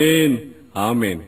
ஆமென் ஆமென்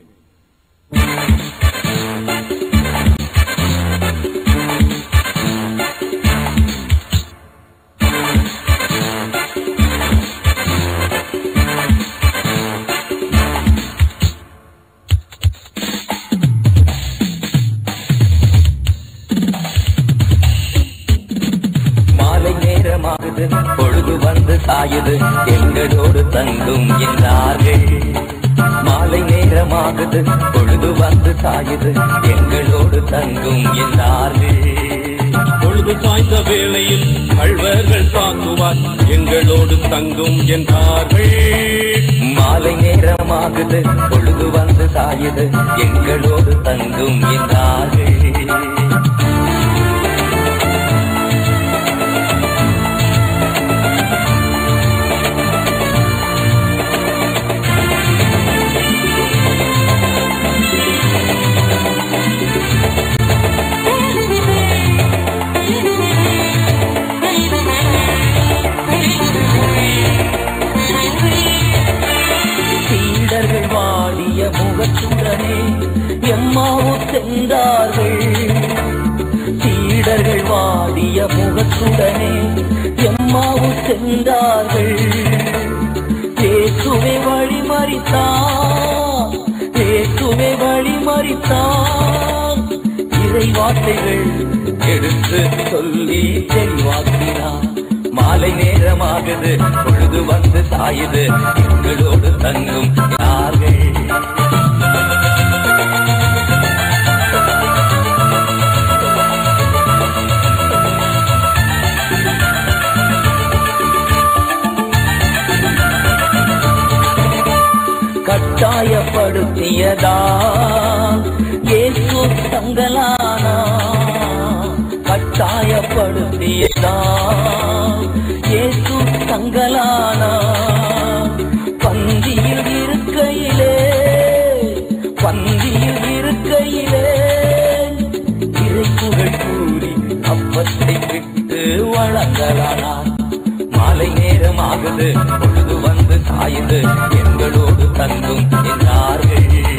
மாலை நேரமாகுது பொழுது வந்து சாயுது எங்களோடு தங்கும் என்றார்கள் மாலை நேரமாகுது பொழுது வந்து சாயுது எங்களோடு தங்கும் என்றார்கள் பொழுது சாய்ந்த வேளையில் கள்வர்கள் தாக்குவார் எங்களோடு தங்கும் என்றார்கள் மாலை நேரமாகுது பொழுது வந்து சாயுது எங்களோடு தங்கும் என்றார்கள் சீடர்கள் வாடிய முகத்துடனே எம்மாவு சென்றார்கள் சீடர்கள் வாடிய முகத்துடனே எம்மாவு சென்றார்கள் இயேசுவை வழிமறித்தான் இயேசுவை வழிமறித்தான் இறை வார்த்தைகள் எடுத்து சொல்லி தெளிவாக்கினார் மாலை நேரமாகுது பொழுது வந்து சாயுது எங்களோடு தங்கும் யார்கள் கட்டாயப்படுத்தியதா இயேசு தங்கலானா கட்டாயப்படுத்தியதா இயேசு தங்கலானா பந்தியில் இருக்கையிலே பந்தியில் இருக்கையிலே இறைப்புகள் கூறி அப்பத்தை விட்டு வழங்கலானார் மாலை நேரம் ஆகுது பொழுது வந்து சாயுது எங்களோடு தங்கும் என்றார்கள்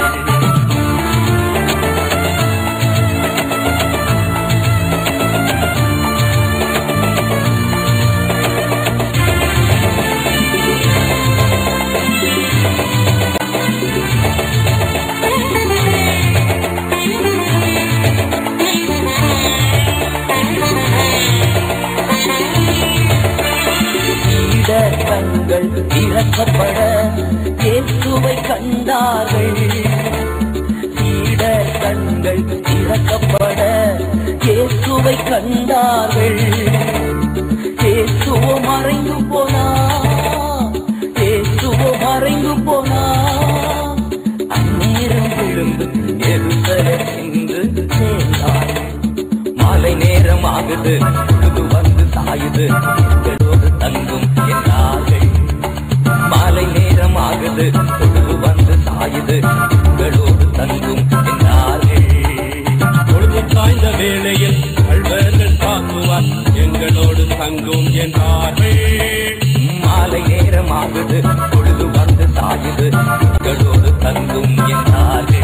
சீடர் கண்கள் திறக்கப்பட இயேசுவை கண்டார்கள் சீடர் கண்கள் திறக்கப்பட இயேசுவை கண்டார்கள் இயேசுவோ மறைந்து போனா இயேசுவோ மறைந்து போனா அந்நேரம் விழுந்து எருசலேம் சென்று சேர்ந்தார்கள் மாலை நேரம் ஆகுது பொழுது வந்து சாயுது எங்களோடு தங்கும் என்றார்கள் மாலை நேரம் ஆகுது பொழுது வந்து சாயுது எங்களோடு தங்கும் என்றார்கள் பொழுது சாய்ந்த வேளையில் கள்வர்கள் தாக்குவார் எங்களோடு தங்கும் என்றார்கள் மாலை நேரம் ஆகுது பொழுது வந்து சாயுது எங்களோடு தங்கும் என்றார்கள்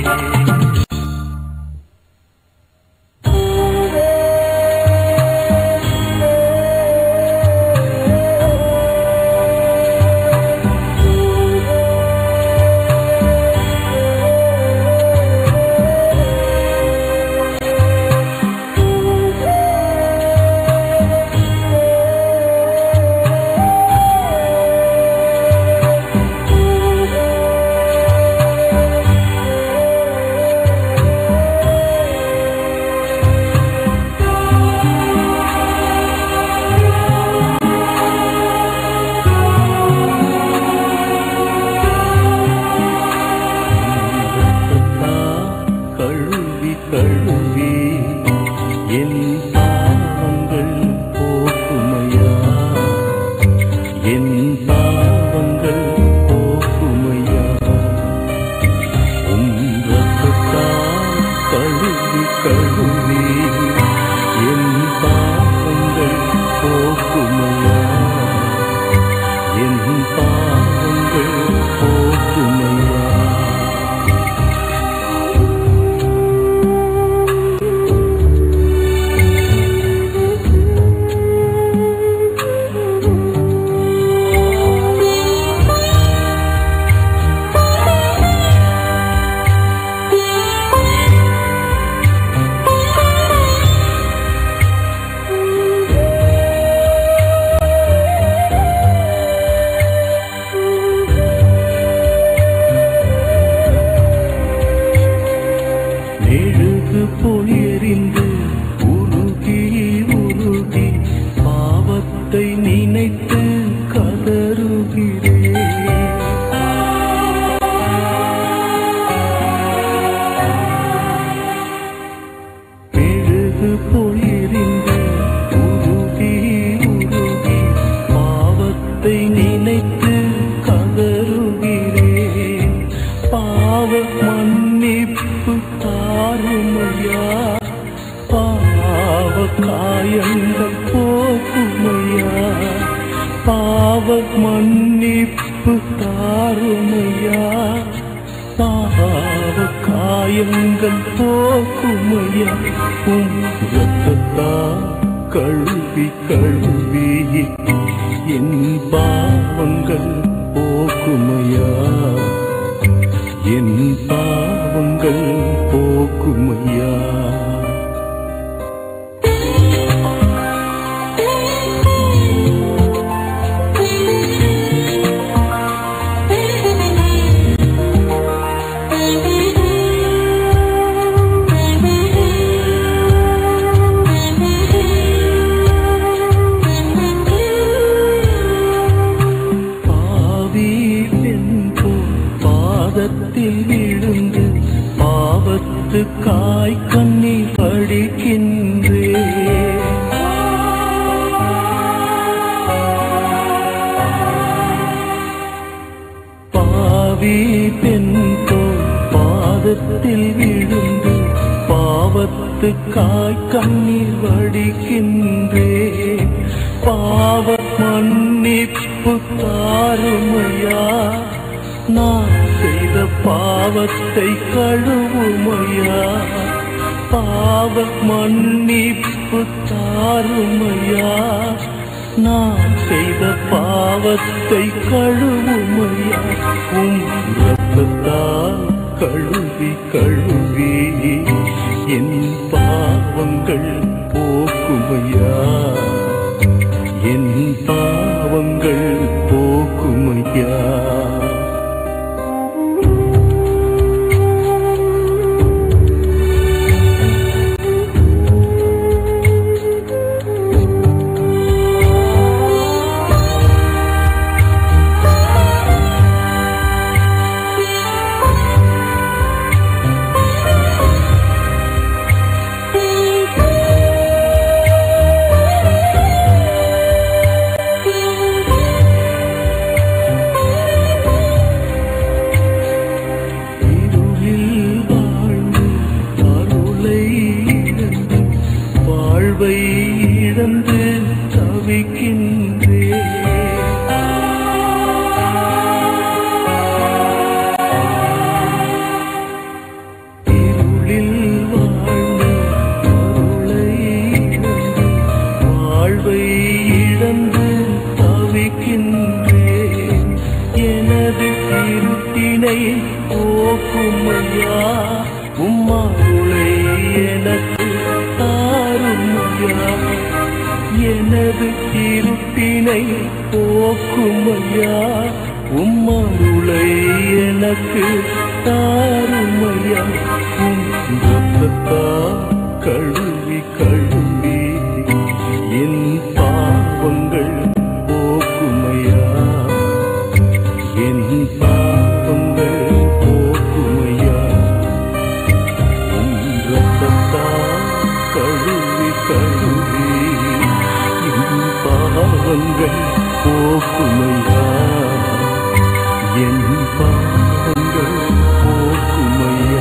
கழுவி கழுவி என் பாவங்கள் போக்குமையா என் பாவங்கள் போக்குமையா உம் ரத்தத்தால் கழுவி கழுவி என் பாவங்கள் போக்குமையா என் பாவங்கள் போக்குமையா போல் எரிந்து உருகி உருகி பாவத்தை நினைத்து கதறுகிறேன் மெழுகு போல் எரிந்து உருகி உருகி பாவத்தை நினைத்து கதறுகிறேன் பாவ மன்னிப்பு தாருமையா பாவ காயங்கள் போக்குமையா பாவ மன்னிப்பு தாருமையா பாவ காயங்கள் போக்குமையா உம் ரத்தத்தா கழுவி கழுவி என் பாவங்கள் போக்குமையா என் பாவங்கள் போக்குமையா பாவி என்போ பாதத்தில் விழுந்து பாவத்து காய் கண்ணி படிக்கின்றே பாவி பெண் போல் பாதத்தில் விழுந்து பாவத்து காய் கண்ணீர் வடிக்கின்றே பாவ மன்னிப்பு தாருமையா நான் செய்த பாவத்தை கழுவுமையா பாவ மன்னிப்பு தாருமையா நான் செய்த பாவத்தை கழுவுமையா உம் ரத்தத்தால் கழுவி கழுவி என் பாவங்கள் போக்குமையா என் பாவங்கள் போக்குமையா இருளில் வாழ்ந்து அருளை இழந்து வாழ்வை இழந்து தவிக்கின்றேன் இருளில் வாழ்ந்து அருளை இழந்து வாழ்வை இழந்து தவிக்கின்றேன் எனது இருட்டினை போக்குமையா உம்மாருளை எனக்கு தாருமையா எனது இருட்டினை போக்குமையா உம்மருளை எனக்கு தாருமையா உம் ரத்தத்தா கழுவி கழுவி என் பாவங்கள் போக்குமையா என் பாவங்கள் போக்குமையா உம் ரத்தத்தா கழுவி கழுவி என் பாவங்கள் போக்குமையா என் பாவங்கள் போக்குமையா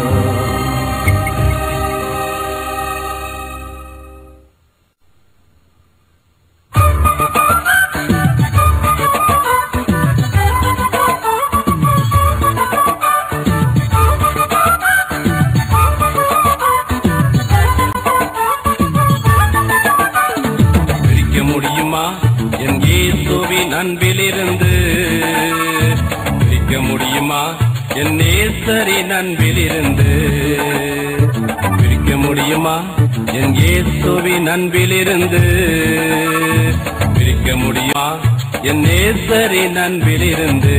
பிரிக்க முடியுமா என் இயேசுவின் அன்பிலிருந்து பிரிக்க முடியுமா என் நேசரின் அன்பிலிருந்து பிரிக்க முடியுமா என் இயேசுவின் அன்பிலிருந்து பிரிக்க முடியுமா என் நேசரின் அன்பிலிருந்து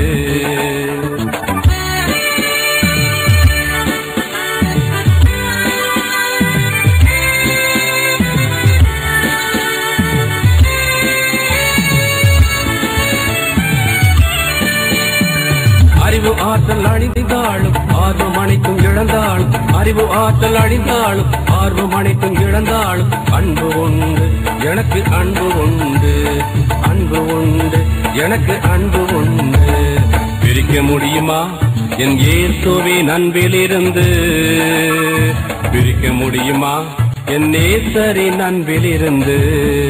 ஆற்றல் அழிந்தாலும் ஆர்வம் அனைத்தும் இழந்தாலும் அறிவு ஆற்றல் அழிந்தாலும் ஆர்வம் அனைத்தும் இழந்தாலும் அன்பு உண்டு எனக்கு அன்பு உண்டு அன்பு உண்டு எனக்கு அன்பு உண்டு பிரிக்க முடியுமா என் இயேசுவின் அன்பிலிருந்து பிரிக்க முடியுமா என் நேசரின் அன்பிலிருந்து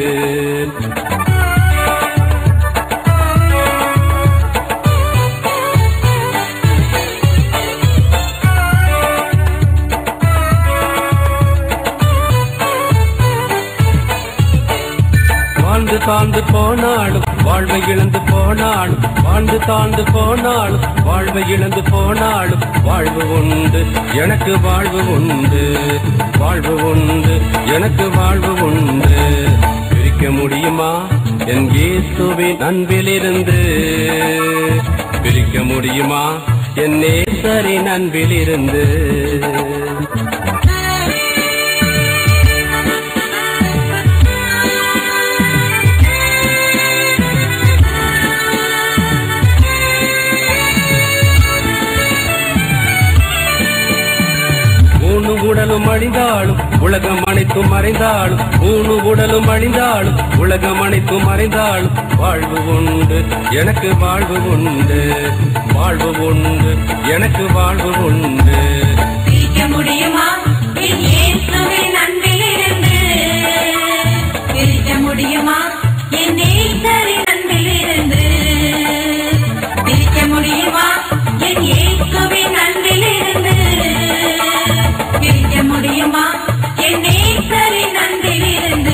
வாழ்ந்து தாழ்ந்து போனாலும் வாழ்வை இழந்து போனாலும் வாழ்ந்து தாழ்ந்து போனாலும் வாழ்வை இழந்து போனாலும் வாழ்வு உண்டு எனக்கு வாழ்வு உண்டு வாழ்வு உண்டு எனக்கு வாழ்வு உண்டு பிரிக்க முடியுமா என் இயேசுவின் அன்பிலிருந்து பிரிக்க முடியுமா என் நேசரின் அன்பிலிருந்து மூணு உடலும் அழிந்தாலும் உலகம் அனைத்தும் மறைந்தாலும் மூணு உடலும் அழிந்தாலும் உலகம் அனைத்தும் மறைந்தாலும் வாழ்வு உண்டு எனக்கு வாழ்வு உண்டு வாழ்வு உண்டு எனக்கு வாழ்வு உண்டு பிரிக்க முடியுமா என் இயேசுவின் அன்பிலிருந்து பிரிக்க முடியுமா என் நேசரின் அன்பிலிருந்து பிரிக்க முடியுமா என் இயேசுவின் அன்பிலிருந்து பிரிக்க முடியுமா என் நேசரின் அன்பிலிருந்து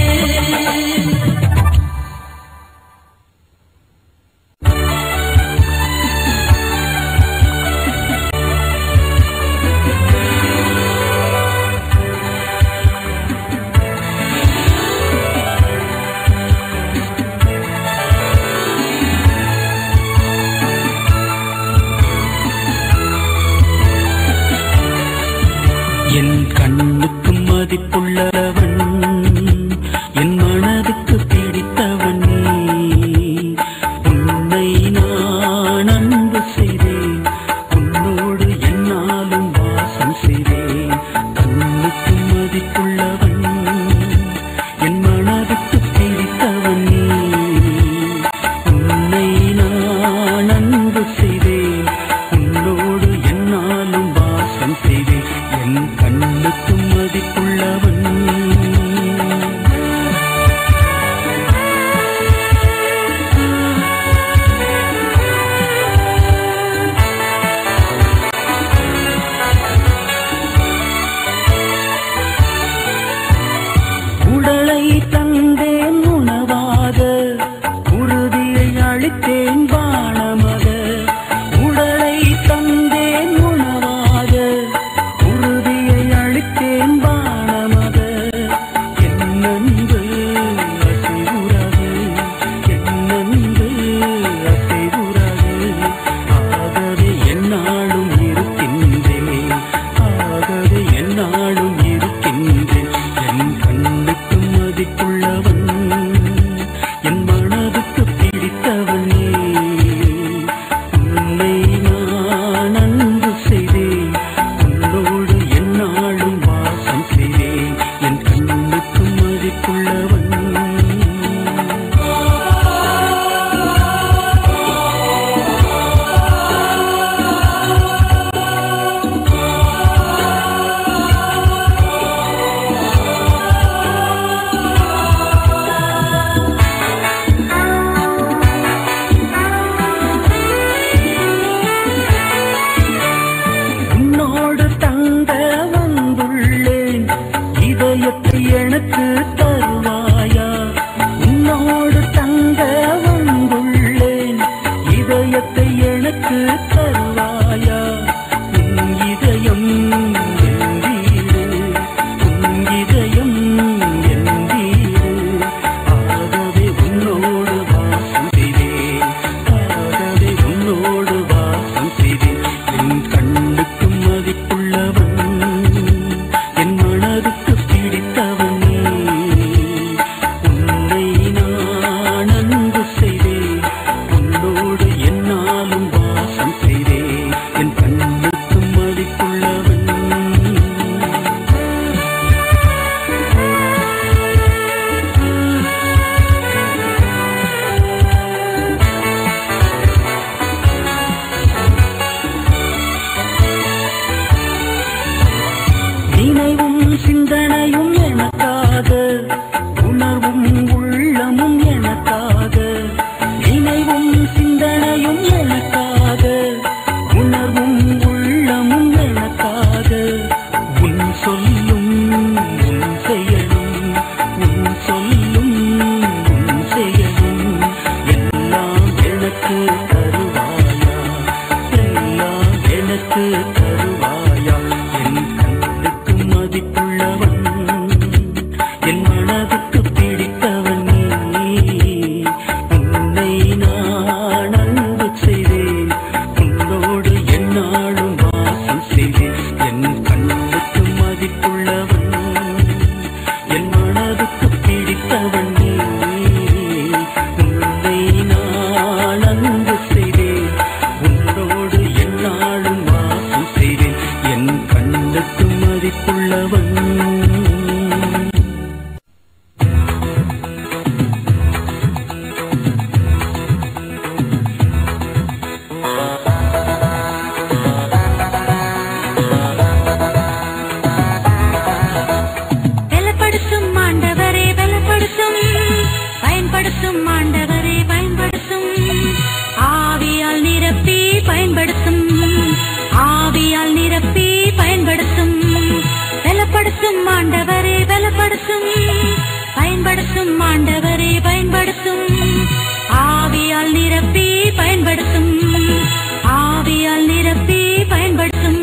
என் கண்ணுக்கு மதிப்புள்ளவன் என் மனதுக்கு பிடித்தவன் நீ. உன்னை நான் அன்பு செய்தேன் உன்னோடு என்னாலும் வாசம் செய்தேன் கண்ணுக்கு மதிப்புள்ளவன் என் மனதுக்கு பிடித்தவன் நீ. உன்னை நான் அன்பு செய்தேன் உன்னோடு என்னாலும் வாசம் செய்தேன் என் கண்ணுக்கு மதிப்புள்ளவன் உடலை தந்தேன் உணவாக உறுதியை அளித்தேன் பானமாக உடலை தந்தேன் உணவாக உறுதியை அளித்தேன் பானமாக என்னென்று அசைவுறது என்னென்று அசைவுறது ஆகவே என்னாலும் இருக்கின்றேன் ஆகவே என்னாலும் இருக்கின்றேன் என் கண்ணுக்கு மதிப்புள்ளவன் என் மனதுக்கு பிடித்தவனே உன்னை நான் அன்பு செய்தேன் உன்னோடு என்னாலும் வாசம் செய்தேன் என் கண்ணுக்கு மதிப்புள்ளவன் உன்னோடு தங்க வந்துள்ளேன் இதயத்தை எனக்கு தருவாயா உன்னோடு தங்க வந்துள்ளேன் இதயத்தை எனக்கு தருவாயா உன் இதயம் என் வீடு உன் இதயம் என் வீடு ஆகவே உன்னோடு வாசம் செய்தேன் ஆகவே உன்னோடு வாசம் செய்தேன் என் கண்ணுக்கு மதிப்புள்ளவன் என் மனதுக்கு பிடித்தவனே பயன்படுத்தும் ஆண்டவரே பயன்படுத்தும் ஆவியால் நிரப்பி பயன்படுத்தும் ஆவியால் நிரப்பி பயன்படுத்தும் பலப்படுத்தும் ஆண்டவரே பலப்படுத்தும் பயன்படுத்தும் ஆண்டவரே பயன்படுத்தும் ஆவியால் நிரப்பி பயன்படுத்தும் ஆவியால் நிரப்பி பயன்படுத்தும்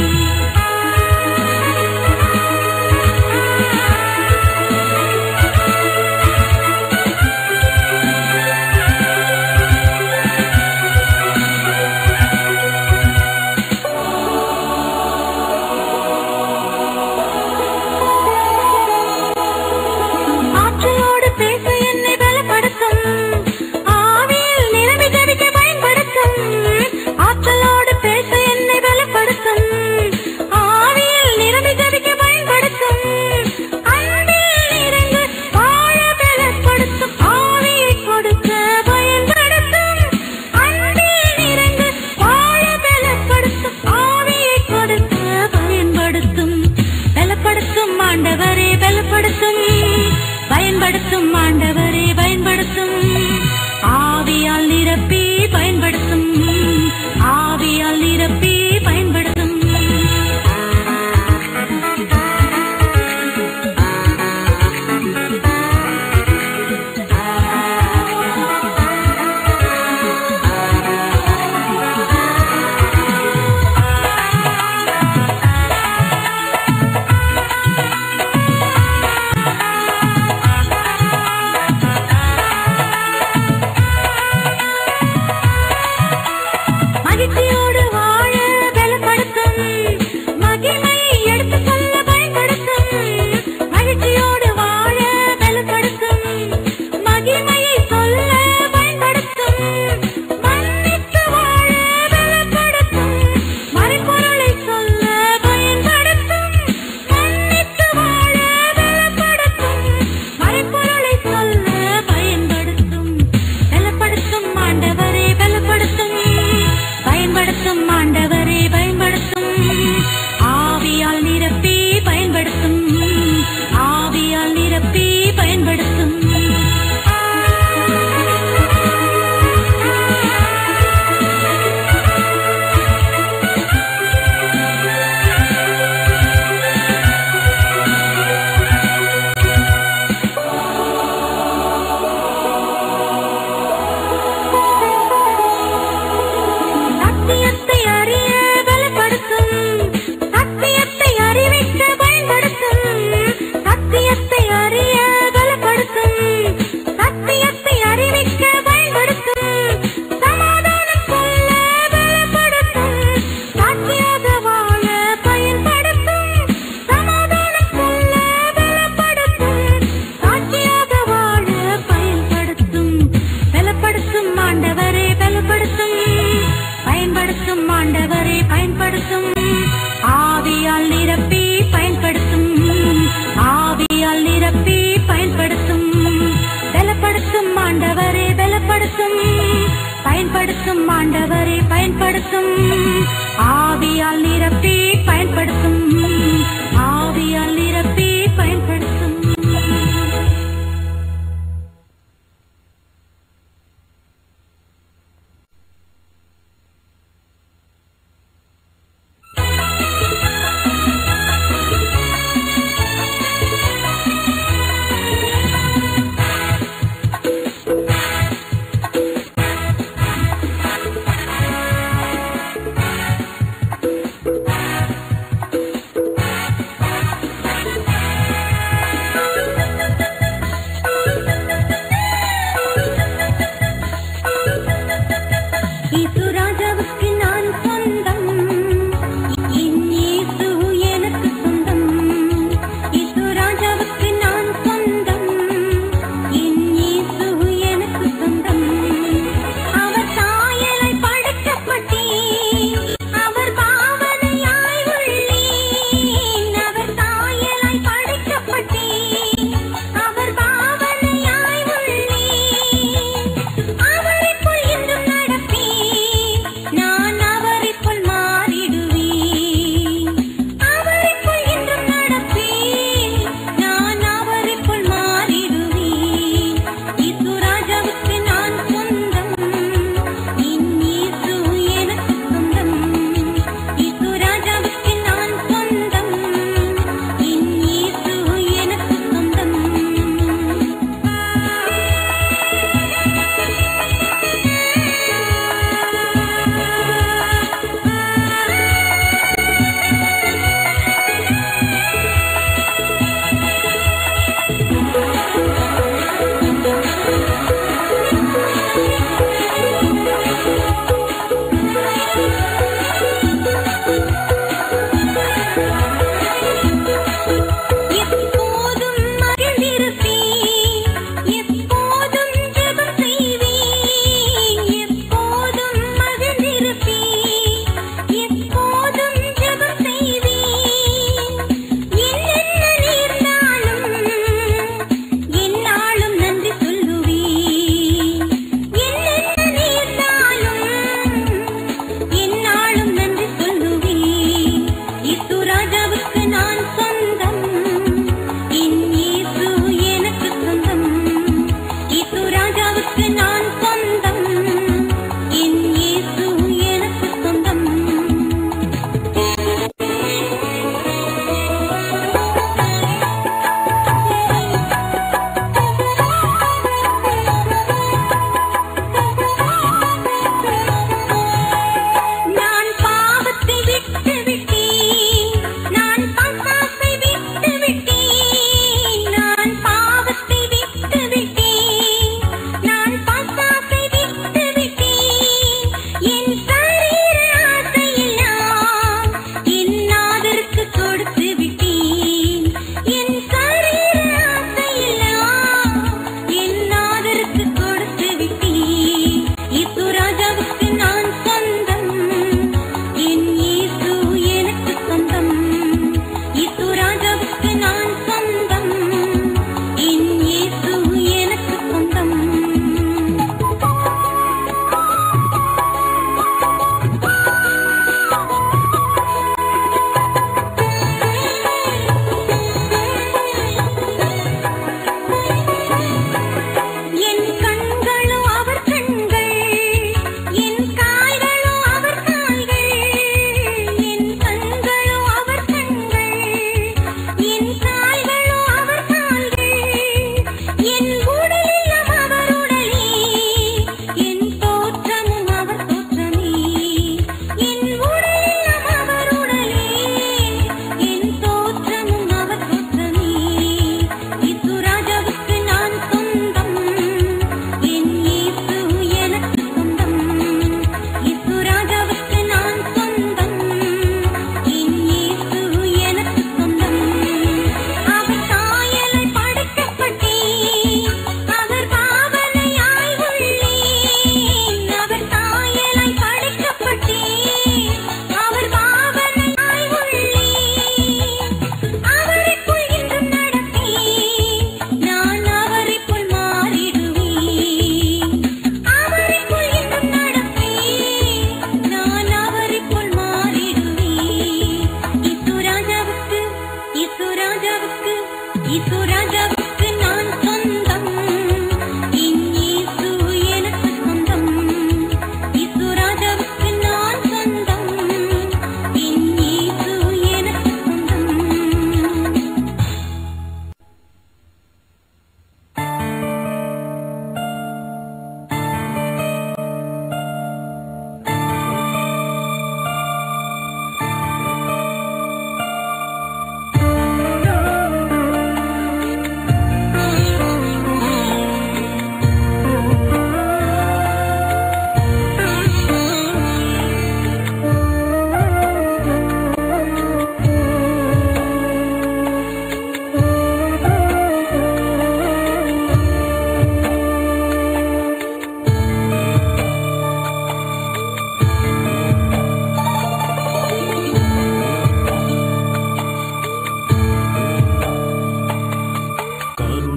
ஆற்றலோடு பேச என்னை பலப்படுத்தும் ஆவியில் நிரம்பி ஜெபிக்க பயன்படுத்தும் ஆற்றலோடு பேச என்னை பலப்படுத்தும் ஆவியில் நிரம்பி ஜெபிக்க பயன்படுத்தும் அன்பில் நிறைந்து வாழ பலப்படுத்தும் ஆவியை கொடுக்க பயன்படுத்தும் அன்பில் நிறைந்து வாழ பலப்படுத்தும் ஆவியை கொடுக்க பயன்படுத்தும் பலப்படுத்தும் ஆண்டவரே பலப்படுத்தும் பயன்படுத்தும் ஆண்டவரே பயன்படுத்தும் ஆவியால் நிரப்பி பயன்படுத்தும் ஆவியால் நிரப்பி பயன்படுத்தும் மகிழ்ச்சியோடு வாழ பலப்படுத்தும் மகிமையை எடுத்து சொல்ல பயன்படுத்தும் மகிழ்ச்சியோடு வாழ பலப்படுத்தும் மகிமையை சொல்ல பயன்படுத்தும் மன்னித்து வாழ பலப்படுத்தும் மறைபொருளை சொல்ல பயன்படுத்தும் மன்னித்து வாழ பலப்படுத்தும் மறைபொருளை சொல்ல பயன்படுத்தும் பலப்படுத்தும் ஆண்டவரே பலப்படுத்தும் பயன்படுத்தும் ஆண்டவரே பயன்படுத்தும் ஆவியால் நிரப்பி பயன்படுத்தும் ஆவியால் நிரப்பி பயன்படுத்தும் சத்தியத்தை அறிய பலப்படுத்தும் சத்தியத்தை அறிவிக்க பயன்படுத்தும் சத்தியத்தை அறிய பலப்படுத்தும் சத்தியத்தை அறிவிக்க பயன்படுத்தும் சமாதானம் சொல்ல பலப்படுத்தும் சாட்சியாக வாழ பயன்படுத்தும் சமாதானம் சொல்ல பலப்படுத்தும் சாட்சியாக வாழ பயன்படுத்தும் பலப்படுத்தும் ஆண்டவரே பலப்படுத்தும் பயன்படுத்தும் ஆண்டவரே பயன்படுத்தும் ஆவியால் நிரப்பி பயன்படுத்தும் ஆவியால் நிரப்பி பயன்படுத்தும் பலப்படுத்தும் ஆண்டவரே பலப்படுத்தும் பயன்படுத்தும் ஆண்டவரே பயன்படுத்தும் ஆவியால் நிரப்பி பயன்படுத்தும் ஆவியால் நிரப்பி பயன்படுத்தும்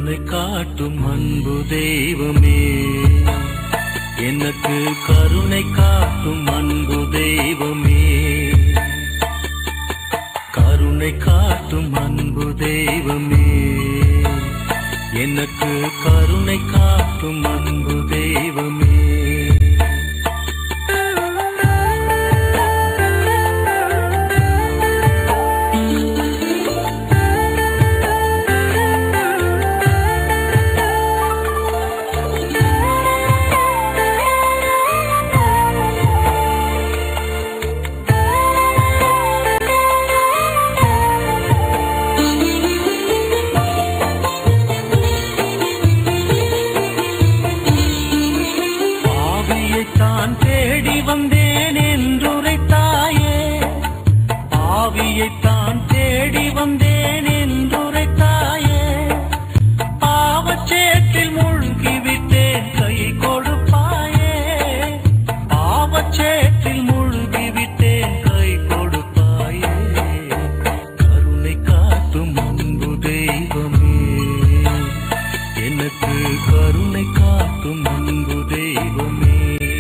கருணை காட்டும் அன்பு தெய்வமே எனக்கு கருணை காட்டும் அன்பு தெய்வமே கருணை காட்டும் அன்பு தெய்வமே எனக்கு கருணை காட்டும் அன்பு தெய்வமே ஆவியைத்தான் தேடி வந்தேன் என்றுரைத்தாயே ஆவியைத்தான் தேடி வந்தேன் என்றுரைத்தாயே பாவச்சேற்றில் மூழ்கிவிட்டேன் கை கொடுப்பாயே பாவச்சேற்றில் மூழ்கிவிட்டேன் கை கொடுப்பாயே கருணை காட்டும் அன்பு தெய்வமே எனக்கு கருணை காட்டும் அன்பு தெய்வமே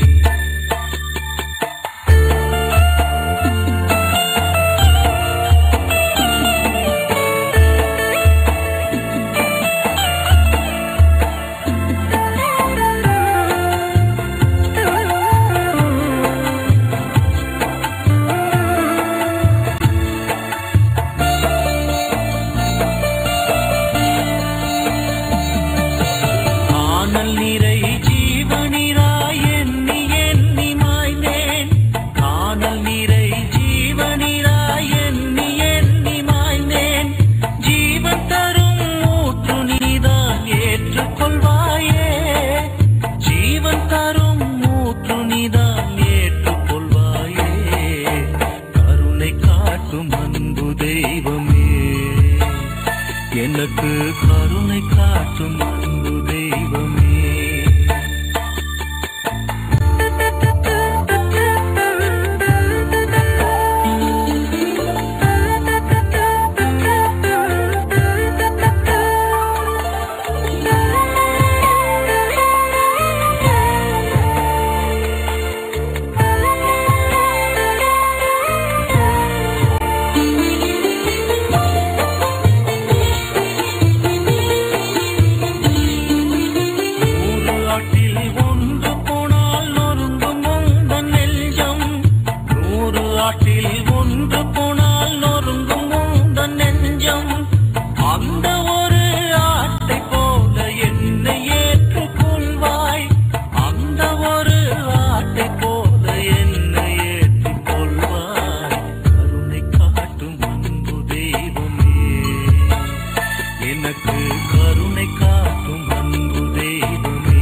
காணல் நிறை ஜீவனிராய் எண்ணி எண்ணி மாய்ந்தேன் காணல் நிறை ஜீவனிராய் எண்ணி எண்ணி மாய்ந்தேன் ஜீவன் தரும் ஊற்று நீதான் ஏற்றுக்கொள்வாயே ஜீவன் தரும் ஊற்று நீதான் ஏற்றுக்கொள்வாயே கருணை காட்டும் அன்பு தெய்வமே எனக்கு கருணை காட்டும் அன்பு தெய்வமே நூறு ஆட்டில் ஒன்று போனால் நொறுங்கும் உந்தன் நெஞ்சம் நூறு ஆட்டில் ஒன்று போனால் நொறுங்கும் உந்தன் நெஞ்சம் அந்த ஒரு ஆட்டை போல என்னை ஏற்றுக்கொள்வாய் அந்த ஒரு ஆட்டை போல என்னை ஏற்றுக்கொள்வாய் கருணை காட்டும் அன்பு தெய்வமே எனக்கு கருணை காட்டும் அன்பு தெய்வமே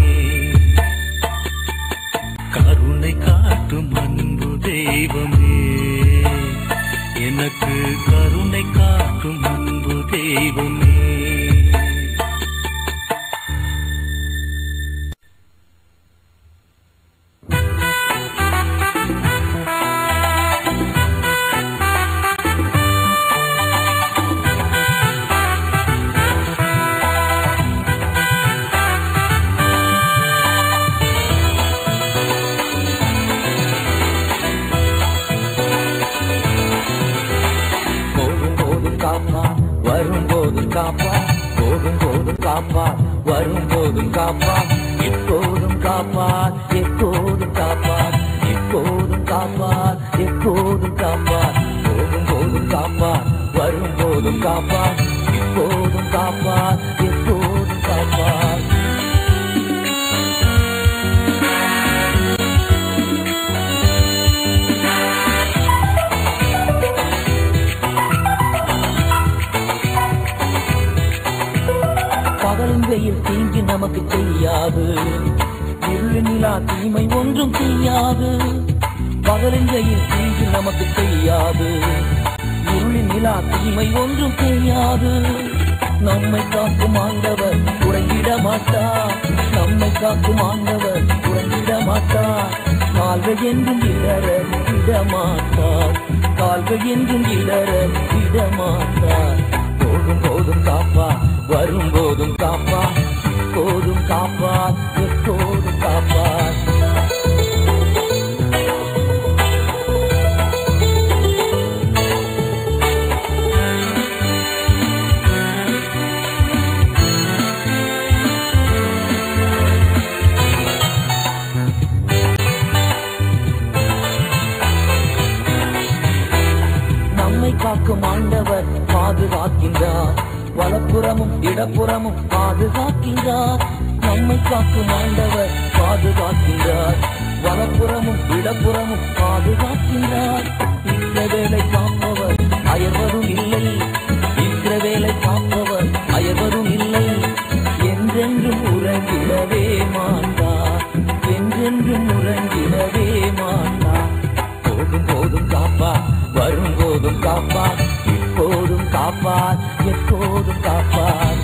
கருணை காட்டும் அன்பு தெய்வமே எனக்கு கருணை காட்டும் அன்பு தெய்வமே போகும்போது காப்பா வரும்போது காப்பா போகும்போது காப்பா வரும்போதும் காப்பா இப்போதும் காப்பா எப்போதும் காப்பா இப்போதும் காப்பா எப்போதும் காப்பா போகும்போதும் காப்பா வரும்போதும் காப்பா இப்போதும் காப்பா எப்போதும் காப்பா பகலும் வெயில் தீங்கு நமக்கு செய்யாது இருளு நிலா தீமை ஒன்றும் செய்யாது பகலின் வெயில் தீங்கு நமக்கு செய்யாது இருளி நிலா தீமை ஒன்றும் செய்யாது நம்மை காக்கும் ஆண்டவர் உறங்கிட மாட்டார் நம்மை காக்கும் ஆண்டவர் உறங்கிட மாட்டார் கால்கள் என்றும் இடர விடமாட்டார் கால்கள் என்றும் இடர விடமாட்டார் போகும் போதும் காப்பா வரும்போதும் காப்பார் எப்போதும் காப்பார் எப்போதும் காப்பார் நம்மை காக்கும் ஆண்டவர் பாதுகாக்கின்றார் வலப்புறமும் இடப்புறமும் பாதுகாக்கின்றார் நம்மை காக்கும் ஆண்டவர் பாதுகாக்கின்றார் வலப்புறமும் இடப்புறமும் பாதுகாக்கின்றார் இஸ்ரவேலை காப்பவர் அயர்வரும் இல்லை இஸ்ரவேலை காப்பவர் அயர்வரும் இல்லை என்றென்றும் உறங்கிடவே மாட்டார் என்றென்றும் உறங்கிடவே மாட்டார் போகும் போதும் காப்பார் வரும் போதும் காப்பார் இப்போதும் காப்பார் எப்போதும் காப்பார்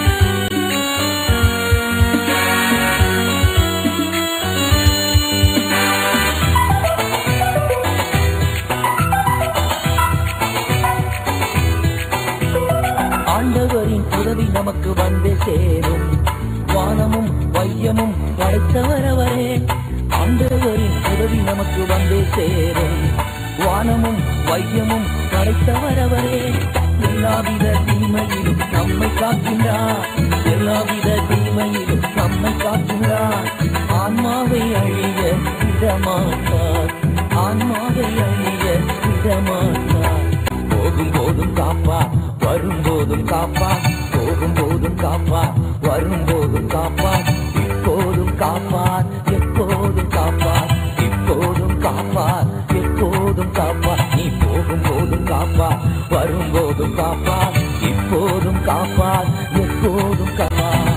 ஆண்டவரின் உதவி நமக்கு வந்து சேரும் வானமும் வையமும் படைத்தவர் அவரே ஆண்டவரின் உதவி நமக்கு வந்து சேரும் வானமும் வையமும் படைத்தவர் அவரே எல்லாவித தீமையிலும் நம்மை காக்கின்றார் எல்லாவித தீமையிலும் நம்மை காக்கின்றார் ஆன்மாவை அழிய விடமாட்டார் ஆன்மாவை அழிய விடமாட்டார் போகும் போதும் காப்பார் வரும்போதும் காப்பார் போகும் போதும் காப்பார் வரும்போதும் காப்பார் இப்போதும் காப்பார் எப்போதும் காப்பார் இப்போதும் காப்பார் எப்போதும் காப்பார் நீ போகும் போதும் காப்பார் வரும்போதும் காப்பார் இப்போதும் காப்பார் எப்போதும் காப்பார்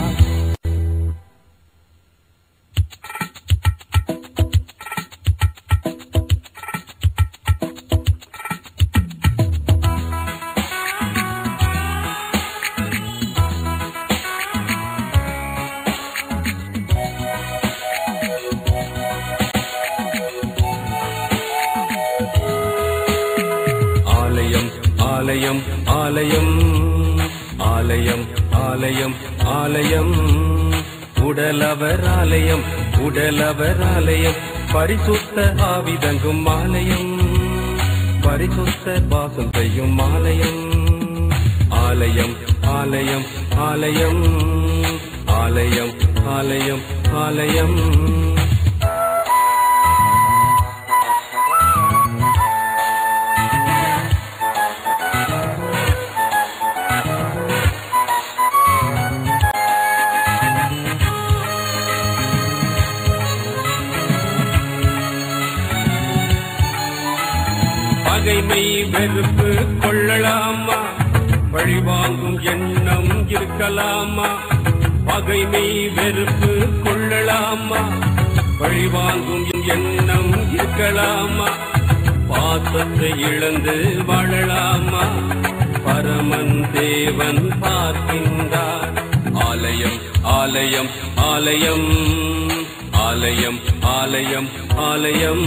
ஆலயம் ஆலயம் ஆலயம் ஆலயம் ஆலயம் ஆலயம் உடலவர் ஆலயம் உடலவர் ஆலயம் பரிசுத்த ஆவிதங்கும் ஆலயம் பரிசுத்த வாசம் செய்யும் ஆலயம் ஆலயம் ஆலயம் ஆலயம் ஆலயம் ஆலயம் ஆலயம் பகைமை வெறுப்பு கொள்ளலாமா பழிவாங்கும் எண்ணம் இருக்கலாமா பகைமை வெறுப்பு கொள்ளலாமா பழிவாங்கும் எண்ணம் இருக்கலாமா பாசத்தை இழந்து வாழலாமா பரமன் தேவன் பார்க்கின்றார் ஆலயம் ஆலயம் ஆலயம் ஆலயம் ஆலயம் ஆலயம்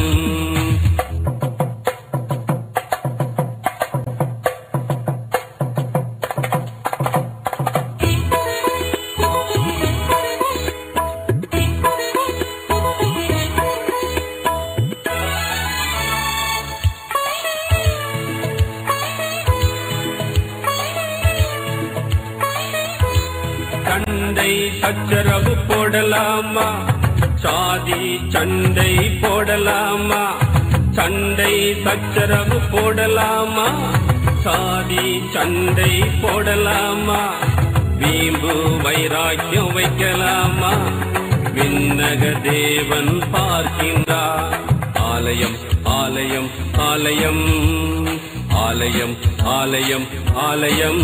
சண்டை சச்சரவு போடலாமா சாதி சண்டை போடலாமா சண்டை சச்சரவு போடலாமா சாதி சண்டை போடலாமா வீம்பு வைராக்கியம் வைக்கலாமா விண்ணக தேவன் பார்க்கின்றார் ஆலயம் ஆலயம் ஆலயம் ஆலயம் ஆலயம் ஆலயம்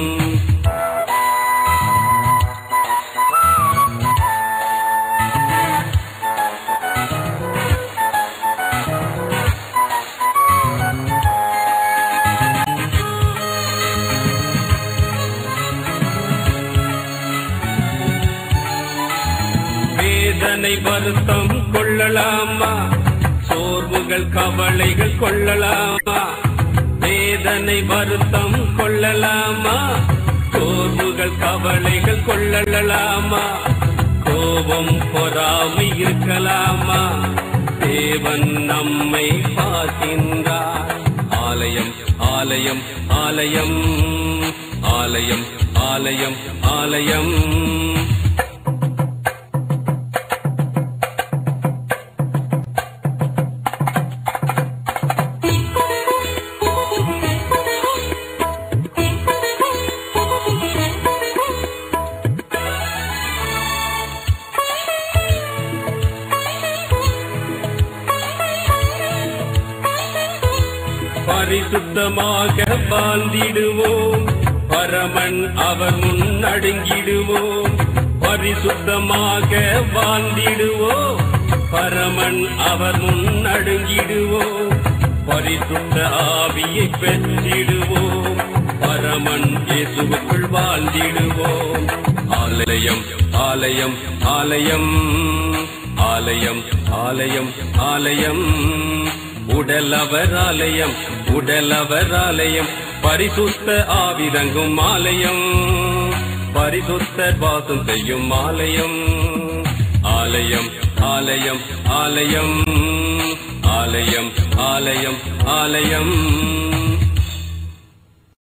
வேதனை வருத்தம் கொள்ளலாமா சோர்வுகள் கவலைகள் கொள்ளலாமா வேதனை வருத்தம் கொள்ளலாமா சோர்வுகள் கவலைகள் கொள்ளலாமா கோபம் பொறாமை இருக்கலாமா தேவன் நம்மை பார்க்கின்றார் ஆலயம் ஆலயம் ஆலயம் ஆலயம் ஆலயம் ஆலயம் பரிசுத்தமாக வாழ்ந்திடுவோம் பரமன் அவர் முன்னடுங்கிடுவோம் பரிசுத்தமாக வாழ்ந்திடுவோம் பரமன் அவர் முன்னடுங்கிடுவோம் பரிசுத்த ஆவியை பெற்றிடுவோம் பரமன் இயேசுவுக்குள் வாழ்ந்திடுவோம் ஆலயம் ஆலயம் ஆலயம் ஆலயம் ஆலயம் ஆலயம் உடலவர் ஆலயம் உடலவர் ஆலயம் பரிசுத்த ஆவிதங்கும் ஆலயம் பரிசுத்த வாசம் செய்யும் ஆலயம் ஆலயம் ஆலயம் ஆலயம் ஆலயம் ஆலயம் ஆலயம்